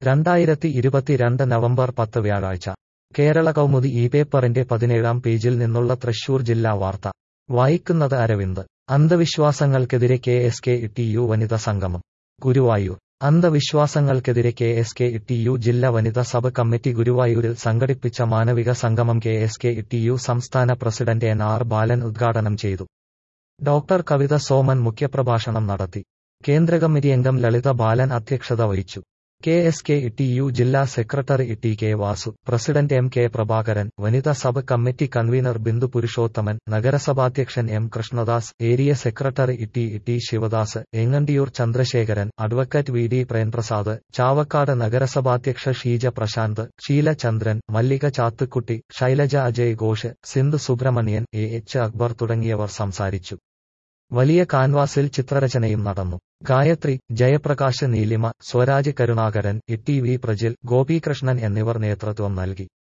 രണ്ടായിരത്തി ഇരുപത്തിരണ്ട് നവംബർ പത്ത് വ്യാഴാഴ്ച കേരള കൗമുദി ഈ പേപ്പറിന്റെ പതിനേഴാം പേജിൽ നിന്നുള്ള തൃശൂർ ജില്ലാ വാർത്ത വായിക്കുന്നത് അരവിന്ദ് അന്ധവിശ്വാസങ്ങൾക്കെതിരെ K S K T U വനിതാ സംഗമം ഗുരുവായൂർ അന്ധവിശ്വാസങ്ങൾക്കെതിരെ K S K T U ജില്ലാ വനിതാ സഭ കമ്മിറ്റി ഗുരുവായൂരിൽ സംഘടിപ്പിച്ച മാനവിക സംഗമം K S K T U സംസ്ഥാന പ്രസിഡന്റ് എൻ ആർ ബാലൻ ഉദ്ഘാടനം ചെയ്തു ഡോക്ടർ കവിത സോമൻ മുഖ്യപ്രഭാഷണം നടത്തി കേന്ദ്ര കമ്മിറ്റി അംഗം ലളിത ബാലൻ അധ്യക്ഷത വഹിച്ചു K S K T U ജില്ലാ secretary T K Vasu president M K Prabhakaran വനിതാ സഭ കമ്മിറ്റി കൺവീനർ ബിന്ദു പുരുഷോത്തമൻ നഗരസഭാധ്യക്ഷൻ M Krishnadas area secretary T T Sivadas Engandiyur Chandrasekharan advocate V D Premprasad Chavakkad നഗരസഭാധ്യക്ഷ ഷീജ പ്രശാന്ത് ഷീല ചന്ദ്രൻ മല്ലിക ചാത്തുക്കുട്ടി ശൈലജ അജയ് ഘോഷ് സിന്ധു സുബ്രഹ്മണ്യൻ എ എച്ച് അക്ബർ തുടങ്ങിയവർ സംസാരിച്ചു വലിയ കാൻവാസിൽ ചിത്രരചനയും നടന്നു Gayathri Jayaprakash Neelima Swaraj Karunakaran E T V Prajil Gopikrishnan എന്നിവർ നേതൃത്വം നൽകി